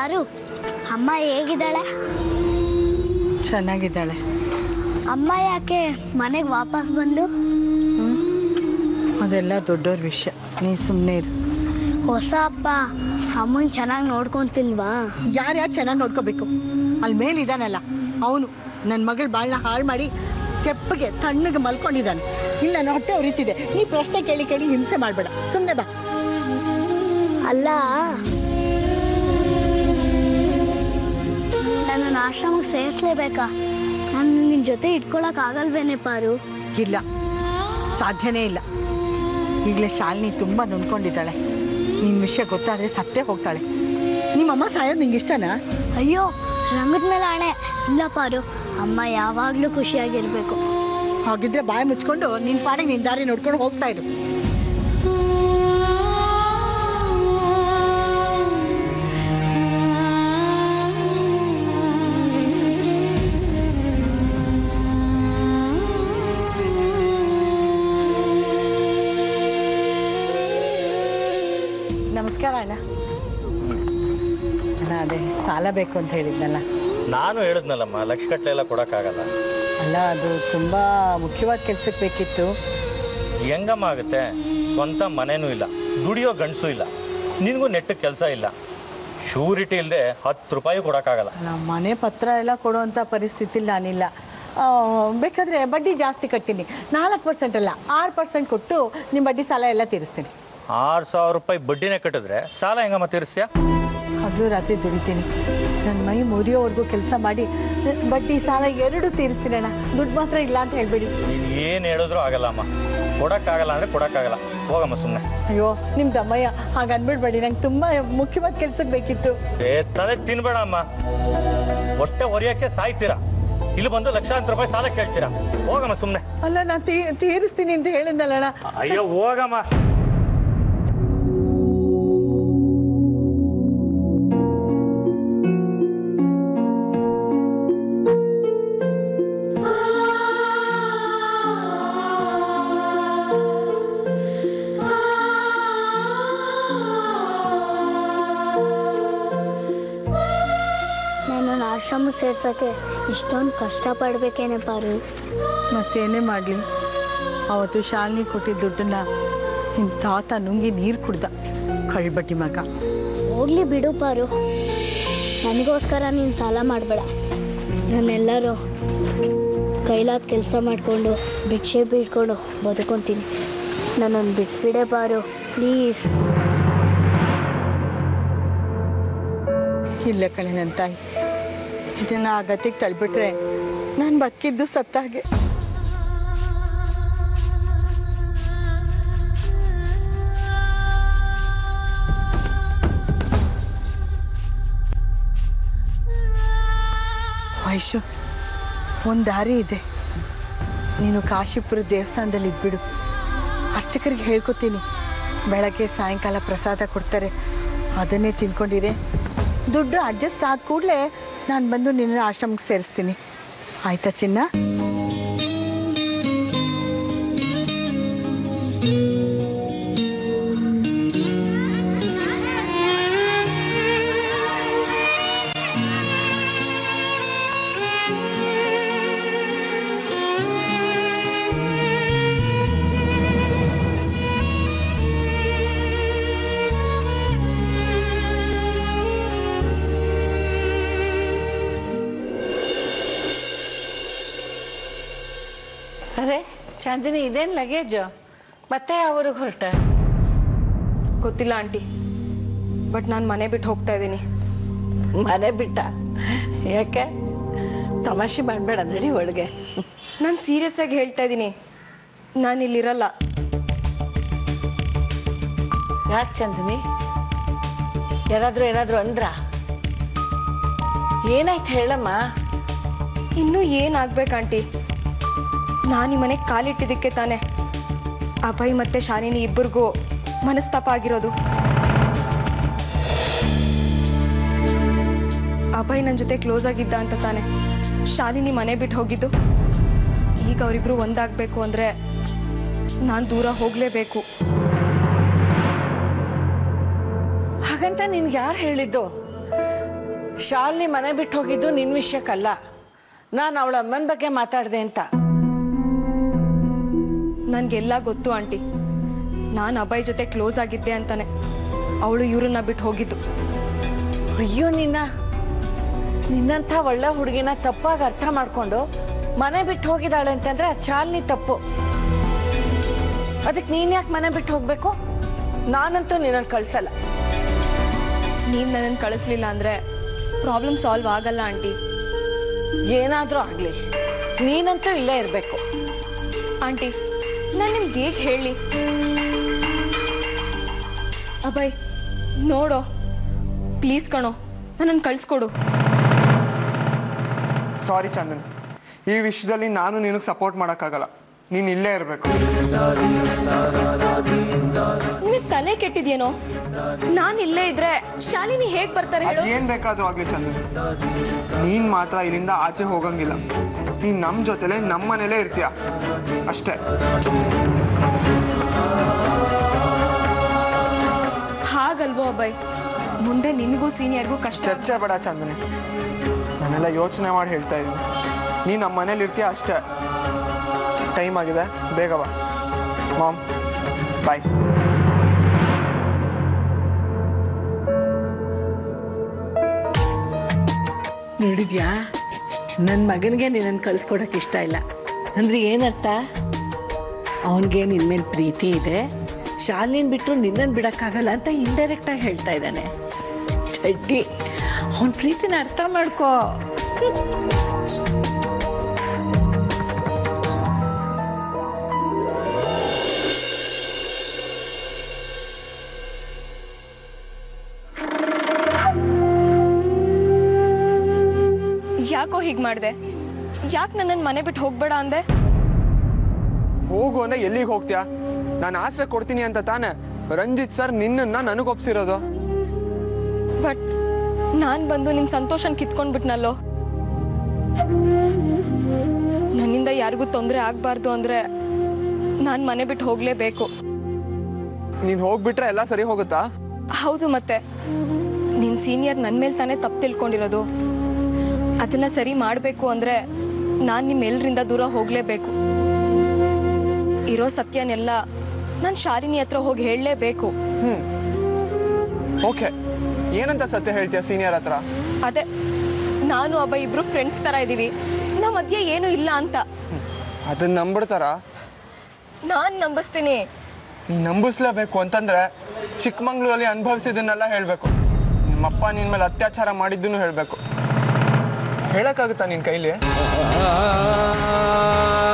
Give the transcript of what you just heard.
ಪಾರು ಅಮ್ಮ ಹೇಗಿದ್ದಾಳೆ ಚೆನ್ನಾಗಿದ್ದಾಳೆ ಅಮ್ಮ ಯಾಕೆ ಮನೆಗೆ ವಾಪಸ್ ಬಂದು ಅದೆಲ್ಲ ದೊಡ್ಡವ್ರ ವಿಷಯ ನೀ ಸುಮ್ಮನೆ ಇರು ಹೊಸ ಅಪ್ಪ ಅಮ್ಮನ್ ಚೆನ್ನಾಗಿ ನೋಡ್ಕೊಂತಿಲ್ವಾ ಯಾರ್ಯಾರು ಚೆನ್ನಾಗಿ ನೋಡ್ಕೋಬೇಕು ಅಲ್ಲಿ ಮೇಲಿದ್ದಾನಲ್ಲ ಅವನು ನನ್ನ ಮಗಳ ಬಾಳನ್ನ ಹಾಳು ಮಾಡಿ ತೆಪ್ಪಗೆ ತಣ್ಣಗೆ ಮಲ್ಕೊಂಡಿದ್ದಾನೆ ಇಲ್ಲ ನನ್ನ ಹೊಟ್ಟೆ ಉರಿತಿದೆ ನೀ ಪ್ರಶ್ನೆ ಕೇಳಿ ಕೇಳಿ ಹಿಂಸೆ ಮಾಡಬೇಡ ಸುಮ್ಮನೆ ಬಾ ಅಲ್ಲ ನನ್ನನ್ನು ಆಶ್ರಮಕ್ಕೆ ಸೇರಿಸ್ಲೇಬೇಕಾ ನಾನು ನಿನ್ನ ಜೊತೆ ಇಟ್ಕೊಳಕ್ ಆಗಲ್ವೇನೆ ಪಾರು ಇಲ್ಲ ಸಾಧ್ಯನೇ ಇಲ್ಲ ಈಗಲೇ ಶಾಲಿನಿ ತುಂಬ ನೊಂದ್ಕೊಂಡಿದ್ದಾಳೆ ನಿನ್ನ ವಿಷಯ ಗೊತ್ತಾದರೆ ಸತ್ತೇ ಹೋಗ್ತಾಳೆ ನಿಮ್ಮಮ್ಮ ಸಾಯೋದು ನಿಂಗೆ ಇಷ್ಟನಾ ಅಯ್ಯೋ ರಂಗದ ಮೇಲೆ ಆಣೆ ಇಲ್ಲ ಪಾರು ಅಮ್ಮ ಯಾವಾಗಲೂ ಖುಷಿಯಾಗಿರ್ಬೇಕು ಹಾಗಿದ್ರೆ ಬಾಯಿ ಮುಚ್ಕೊಂಡು ನಿನ್ನ ಪಾಡಿಗೆ ನಿನ್ನ ದಾರಿ ನೋಡ್ಕೊಂಡು ಹೋಗ್ತಾ ಇರು ನಮಸ್ಕಾರ ಅಣ್ಣ ಅಣ್ಣ ಅದೇ ಸಾಲ ಬೇಕು ಅಂತ ಹೇಳಿದ್ನಲ್ಲ ನಾನು ಹೇಳಿದ್ನಲ್ಲಮ್ಮ ಲಕ್ಷ ಗಟ್ಟಲೆ ಎಲ್ಲ ಕೊಡೋಕ್ಕಾಗಲ್ಲ ಅಲ್ಲ ಅದು ತುಂಬ ಮುಖ್ಯವಾದ ಕೆಲ್ಸಕ್ಕೆ ಬೇಕಿತ್ತು ಹೆಂಗಮ್ಮ ಆಗುತ್ತೆ ಸ್ವಂತ ಮನೇನೂ ಇಲ್ಲ ದುಡಿಯೋ ಗಂಡಸೂ ಇಲ್ಲ ನಿನಗೂ ನೆಟ್ಟಗೆ ಕೆಲಸ ಇಲ್ಲ ಶೂರಿಟಿ ಇಲ್ಲದೆ ಹತ್ತು ರೂಪಾಯಿ ಕೊಡೋಕ್ಕಾಗಲ್ಲ ನಮ್ಮ ಮನೆ ಪತ್ರ ಎಲ್ಲ ಕೊಡುವಂಥ ಪರಿಸ್ಥಿತಿಲಿ ನಾನಿಲ್ಲ ಆ, ಬೇಕಾದ್ರೆ ಬಡ್ಡಿ ಜಾಸ್ತಿ ಕಟ್ತೀನಿ ನಾಲ್ಕು ಪರ್ಸೆಂಟ್ ಅಲ್ಲ ಆರು ಪರ್ಸೆಂಟ್ ಕೊಟ್ಟು ನಿಮ್ಮ ಬಡ್ಡಿ ಸಾಲ ಎಲ್ಲ ತೀರಿಸ್ತೀನಿ ಆರು ಸಾವಿರ ರೂಪಾಯಿ ಬಡ್ಡಿನೇ ಕಟ್ಟಿದ್ರೆ ಸಾಲ ಹೆಂಗಮ್ಮ ತೀರಿಸ್ಯಾ ಹಗಲು ರಾತ್ರಿ ದುಡಿತೀನಿ ನನ್ನ ಮೈ ಮುರಿಯೋವರೆಗೂ ಕೆಲಸ ಮಾಡಿ ಬಡ್ಡಿ ಸಾಲ ಎರಡು ತೀರಿಸ್ತೀನಿ ಅಣ್ಣ ದುಡ್ಡು ಮಾತ್ರ ಇಲ್ಲ ಅಂತ ಹೇಳ್ಬೇಡಿ ನೀನು ಏನು ಹೇಳಿದ್ರೂ ಆಗಲ್ಲ ಅಮ್ಮ ಕೊಡೋಕ್ಕಾಗಲ್ಲ ಅಂದರೆ ಕೊಡೋಕ್ಕಾಗಲ್ಲ ಹೋಗಮ್ಮ ಸುಮ್ಮನೆ ಅಯ್ಯೋ ನಿಮ್ಮ ದಮ್ಮಯ್ಯ ಹಾಗೆ ಅನ್ಬಿಡ್ಬೇಡಿ ನಂಗೆ ತುಂಬ ಮುಖ್ಯವಾದ ಕೆಲ್ಸಕ್ಕೆ ಬೇಕಿತ್ತು ಏ ತಲೆ ತಿನ್ಬೇಡ ಅಮ್ಮ ಹೊಟ್ಟೆ ಹೊರಿಯೋಕ್ಕೆ ಸಾಯ್ತೀರಾ ಇಲ್ಲಿ ಬಂದು ಲಕ್ಷಾಂತರ ರೂಪಾಯಿ ಸಾಲ ಕೇಳ್ತೀರಾ ಹೋಗಮ್ಮ ಸುಮ್ಮನೆ ಅಲ್ಲ ನಾನು ತೀ ತೀರಿಸ್ತೀನಿ ಅಂತ ಹೇಳಿದ್ನಲ್ಲಣ್ಣ ಅಯ್ಯೋ ಹೋಗಮ್ಮ ನನ್ನನ್ನು ಆಶ್ರಮಕ್ಕೆ ಸೇರ್ಸೋಕ್ಕೆ ಇಷ್ಟೊಂದು ಕಷ್ಟಪಡ್ಬೇಕೇನೆ ಪಾರು ಮತ್ತೇನೇ ಮಾಡಲಿ ಅವತ್ತು ಶಾಲಿನಿ ಕೊಟ್ಟಿದ್ದ ದುಡ್ಡನ್ನ ನಿಮ್ಮ ತಾತ ನುಂಗಿ ನೀರು ಕುಡ್ದ ಕಳ್ಬಟ್ಟಿ ಮಗ ಹೋಗ್ಲಿ ಬಿಡು ಪಾರು ನನಗೋಸ್ಕರ ನೀನು ಸಾಲ ಮಾಡಬೇಡ ನಾನೆಲ್ಲರೂ ಕೈಲಾದ ಕೆಲಸ ಮಾಡಿಕೊಂಡು ಭಿಕ್ಷೆ ಬಿಟ್ಕೊಂಡು ಬದುಕೊಂತೀನಿ ನನ್ನನ್ನು ಬಿಟ್ಬಿಡೆ ಪಾರು ಪ್ಲೀಸ್ ಇಲ್ಲ ಕಣೆ ನನ್ನ ತಾಯಿ ಇದನ್ನ ಆ ಗತಿಗೆ ತಳ್ಬಿಟ್ರೆ ನಾನು ಬದುಕಿದ್ದು ಸತ್ತಾಗೆ ವೈಶು ಒಂದು ದಾರಿ ಇದೆ ನೀನು ಕಾಶಿಪುರ ದೇವಸ್ಥಾನದಲ್ಲಿ ಇದ್ಬಿಡು ಅರ್ಚಕರಿಗೆ ಹೇಳ್ಕೊತೀನಿ ಬೆಳಗ್ಗೆ ಸಾಯಂಕಾಲ ಪ್ರಸಾದ ಕೊಡ್ತಾರೆ ಅದನ್ನೇ ತಿನ್ಕೊಂಡಿರೆ ದುಡ್ಡು ಅಡ್ಜಸ್ಟ್ ಆದ ಕೂಡಲೇ ನಾನು ಬಂದು ನಿನ್ನ ಆಶ್ರಮಕ್ಕೆ ಸೇರಿಸ್ತೀನಿ ಆಯ್ತಾ ಚಿನ್ನ ಅರೆ ಚಾಂದಿನಿ ಇದೇನು ಲಗೇಜು ಮತ್ತೆ ಅವ್ರಿಗೆ ಹೊರಟ ಗೊತ್ತಿಲ್ಲ ಆಂಟಿ ಬಟ್ ನಾನು ಮನೆ ಬಿಟ್ಟು ಹೋಗ್ತಾ ಇದ್ದೀನಿ ಮನೆ ಬಿಟ್ಟ ಯಾಕೆ ತಮಾಷೆ ಮಾಡಬೇಡ ನಡಿ ಒಳಗೆ ನಾನು ಸೀರಿಯಸ್ ಆಗಿ ಹೇಳ್ತಾ ಇದ್ದೀನಿ ನಾನು ಇಲ್ಲಿರಲ್ಲ ಯಾಕೆ ಚಂದಿನಿ ಯಾರಾದರೂ ಏನಾದರೂ ಅಂದ್ರ ಏನಾಯ್ತು ಹೇಳಮ್ಮ ಇನ್ನೂ ಏನಾಗ್ಬೇಕು ಆಂಟಿ ನಾನು ಈ ಮನೆಗೆ ಕಾಲಿಟ್ಟಿದ್ದಕ್ಕೆ ತಾನೆ ಅಭಯ್ ಮತ್ತೆ ಶಾಲಿನಿ ಇಬ್ಬರಿಗೂ ಮನಸ್ತಾಪ ಆಗಿರೋದು ಅಭಯ್ ನನ್ನ ಜೊತೆ ಕ್ಲೋಸ್ ಆಗಿದ್ದ ಅಂತ ತಾನೆ ಶಾಲಿನಿ ಮನೆ ಬಿಟ್ಟು ಹೋಗಿದ್ದು ಈಗ ಅವರಿಬ್ರು ಒಂದಾಗಬೇಕು ಅಂದರೆ ನಾನು ದೂರ ಹೋಗಲೇಬೇಕು ಹಾಗಂತ ನಿನ್ಗೆ ಯಾರು ಹೇಳಿದ್ದು ಶಾಲಿನಿ ಮನೆ ಬಿಟ್ಟು ಹೋಗಿದ್ದು ನಿನ್ನ ವಿಷಯಕ್ಕಲ್ಲ ನಾನು ಅವಳ ಅಮ್ಮನ ಬಗ್ಗೆ ಮಾತಾಡಿದೆ ಅಂತ ನನಗೆಲ್ಲ ಗೊತ್ತು ಆಂಟಿ ನಾನು ಅಭಯ್ ಜೊತೆ ಕ್ಲೋಸ್ ಆಗಿದ್ದೆ ಅಂತಾನೆ ಅವಳು ಇವ್ರನ್ನ ಬಿಟ್ಟು ಹೋಗಿದ್ದು ಅಯ್ಯೋ ನಿನ್ನ ನಿನ್ನಂಥ ಒಳ್ಳೆ ಹುಡುಗಿನ ತಪ್ಪಾಗಿ ಅರ್ಥ ಮಾಡ್ಕೊಂಡು ಮನೆ ಬಿಟ್ಟು ಹೋಗಿದ್ದಾಳೆ ಅಂತಂದ್ರೆ ಅದು ಶಾಲಿನಿ ತಪ್ಪು ಅದಕ್ಕೆ ನೀನು ಯಾಕೆ ಮನೆ ಬಿಟ್ಟು ಹೋಗ್ಬೇಕು ನಾನಂತೂ ನಿನ್ನನ್ನು ಕಳ್ಸಲ್ಲ ನೀನು ನನ್ನನ್ನು ಕಳಿಸ್ಲಿಲ್ಲ ಅಂದರೆ ಪ್ರಾಬ್ಲಮ್ ಸಾಲ್ವ್ ಆಗಲ್ಲ ಆಂಟಿ ಏನಾದರೂ ಆಗಲಿ ನೀನಂತೂ ಇಲ್ಲೇ ಇರಬೇಕು ಆಂಟಿ ನಾನು ನಿಮ್ಗೆ ಹೇಗೆ ಹೇಳಿ ಅಭಯ್ ನೋಡೋ ಪ್ಲೀಸ್ ಕಣೋ ನನ್ನನ್ನು ಕಳಿಸ್ಕೊಡು ಸಾರಿ ಚಂದನ್ ಈ ವಿಷಯದಲ್ಲಿ ನಾನು ನಿನಗೆ ಸಪೋರ್ಟ್ ಮಾಡೋಕ್ಕಾಗಲ್ಲ ನೀನು ಇಲ್ಲೇ ಇರಬೇಕು ನಿನಗೆ ತಲೆ ಕೆಟ್ಟಿದ್ಯೇನೋ ನಾನು ಇಲ್ಲೇ ಇದ್ರೆ ಶಾಲಿನಿ ಹೇಗೆ ಬರ್ತಾರೆ ಹೇಳು ಏನು ಬೇಕಾದರೂ ಆಗಲಿ ಚಂದನ್ ನೀನು ಮಾತ್ರ ಇಲ್ಲಿಂದ ಆಚೆ ಹೋಗಂಗಿಲ್ಲ ನೀನು ನಮ್ಮ ಜೊತೆಲೇ ನಮ್ಮ ಮನೇಲೇ ಇರ್ತೀಯ ಅಷ್ಟೇ ಹಾಗಲ್ವೋ ಅಭಯ್ ಮುಂದೆ ನಿನಗೂ ಸೀನಿಯರ್ಗೂ ಕಷ್ಟ ಚರ್ಚೆ ಬೇಡ ಚಂದನೆ ನಾನೆಲ್ಲ ಯೋಚನೆ ಮಾಡಿ ಹೇಳ್ತಾ ಇದ್ದೀನಿ ನೀನು ನಮ್ಮ ಮನೇಲಿ ಇರ್ತೀಯ ಅಷ್ಟೇ ಟೈಮ್ ಆಗಿದೆ ಬೇಗ ಬಾ ಮಾಮ್ ಬಾಯ್ ನೋಡಿದ್ಯಾ ನನ್ನ ಮಗನಿಗೆ ನಿನ್ನನ್ನು ಕಳಿಸ್ಕೊಡಕ್ಕೆ ಇಷ್ಟ ಇಲ್ಲ ಅಂದ್ರೆ ಏನರ್ಥ ಅವನಿಗೆ ನಿನ್ನ ಮೇಲೆ ಪ್ರೀತಿ ಇದೆ ಶಾಲಿನ ಬಿಟ್ಟರು ನಿನ್ನನ್ನು ಬಿಡೋಕ್ಕಾಗಲ್ಲ ಅಂತ ಇಂಡೈರೆಕ್ಟಾಗಿ ಹೇಳ್ತಾ ಇದ್ದಾನೆ ಚಡ್ಡಿ ಅವನ ಪ್ರೀತಿನ ಅರ್ಥ ಮಾಡ್ಕೋ ಯಾಕೋ ಹೀಗೆ ಮಾಡಿದೆ ಯಾಕೆ ನನ್ನನ್ನು ಮನೆ ಬಿಟ್ಟು ಹೋಗ್ಬೇಡ ಅಂದೆ ಹೋಗು ಅಂದ್ರೆ ಎಲ್ಲಿಗೆ ಹೋಗ್ತೀಯಾ ನಾನು ಆಶ್ರಯ ಕೊಡ್ತೀನಿ ಅಂತ ತಾನೇ ರಂಜಿತ್ ಸರ್ ನಿನ್ನನ್ನು ನನಗೆ ಒಪ್ಸಿರೋದು ಬಟ್ ನಾನು ಬಂದು ನಿನ್ನ ಸಂತೋಷನ ಕಿತ್ಕೊಂಡ್ಬಿಟ್ನಲ್ಲೋ ನನ್ನಿಂದ ಯಾರಿಗೂ ತೊಂದರೆ ಆಗಬಾರ್ದು ಅಂದರೆ ನಾನು ಮನೆ ಬಿಟ್ಟು ಹೋಗಲೇಬೇಕು ನೀನು ಹೋಗ್ಬಿಟ್ರೆ ಎಲ್ಲ ಸರಿ ಹೋಗುತ್ತಾ ಹೌದು ಮತ್ತೆ ನಿನ್ನ ಸೀನಿಯರ್ ನನ್ನ ಮೇಲೆ ತಾನೇ ತಪ್ಪು ತಿಳ್ಕೊಂಡಿರೋದು ಅದನ್ನು ಸರಿ ಮಾಡಬೇಕು ಅಂದರೆ ನಾನು ನಿಮ್ಮೆಲ್ಲರಿಂದ ದೂರ ಹೋಗಲೇಬೇಕು ಇರೋ ಸತ್ಯನೆಲ್ಲ ನಾನು ಶಾಲಿನಿ ಹತ್ರ ಹೋಗಿ ಹೇಳಲೇಬೇಕು ಹ್ಞೂ ಓಕೆ ಏನಂತ ಸತ್ಯ ಹೇಳ್ತೀಯ ಸೀನಿಯರ್ ಹತ್ರ ಅದೇ ನಾನು ಒಬ್ಬ ಇಬ್ರು ಫ್ರೆಂಡ್ಸ್ ಥರ ಇದ್ದೀವಿ ನಮ್ಮ ಮಧ್ಯೆ ಏನೂ ಇಲ್ಲ ಅಂತ ಅದನ್ನ ನಂಬಿಡ್ತಾರ ನಾನು ನಂಬಿಸ್ತೀನಿ ನೀನು ನಂಬಿಸ್ಲೇಬೇಕು ಅಂತಂದ್ರೆ ಚಿಕ್ಕಮಂಗ್ಳೂರಲ್ಲಿ ಅನುಭವಿಸಿದ್ದನ್ನೆಲ್ಲ ಹೇಳಬೇಕು ನಿಮ್ಮಪ್ಪ ನಿನ್ನ ಮೇಲೆ ಅತ್ಯಾಚಾರ ಮಾಡಿದ್ದನ್ನು ಹೇಳಬೇಕು ಹೇಳಕ್ಕಾಗುತ್ತಾ ನಿನ್ನ ಕೈಲಿ ಆ